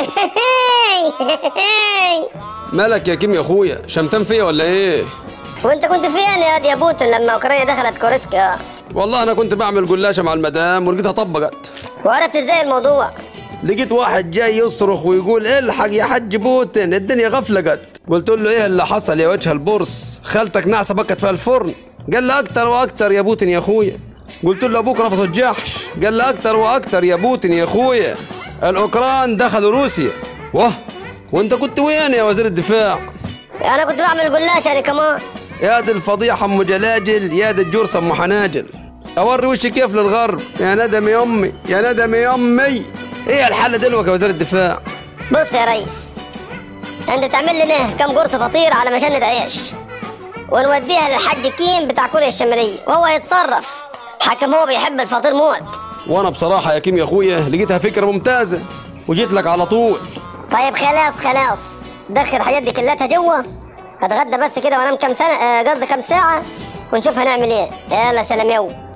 مالك يا كيم يا اخويا شمتان فيا ولا ايه وانت كنت فين يا دي يا بوتين لما اوكرانيا دخلت كورسكا والله انا كنت بعمل جلاشه مع المدام ولقيتها طبقت وعرفت ازاي الموضوع لقيت واحد جاي يصرخ ويقول الحق يا حج بوتين الدنيا غفلقت قلت له ايه اللي حصل يا وجه البرص خالتك نعسه بكت في الفرن قال لي اكتر واكتر يا بوتين يا اخويا قلت له ابوك رفض الجحش قال لي اكتر واكتر يا بوتين يا اخويا الاوكران دخلوا روسيا واه وانت كنت وين يا وزير الدفاع انا كنت بعمل جلاش انا كمان يا دي الفضيحة أم جلاجل يا دي الجرس أم حناجل أوري وشي كيف للغرب يا ندم يا أمي يا ندم يا أمي إيه الحالة دلوقتي يا وزير الدفاع بص يا ريس انت تعمل لنا كم قرص فطير على مشانة عيش ونوديها للحاج كيم بتاع كوريا الشمالية وهو يتصرف حكم هو بيحب الفطير موت وأنا بصراحة يا كيم يا أخويا لقيتها فكرة ممتازة وجيت لك على طول طيب خلاص خلاص دخل الحاجات دي كلها جوا هتغدى بس كده وانام كام سنة آه، قصدي كام ساعة ونشوف هنعمل ايه يلا سلام يو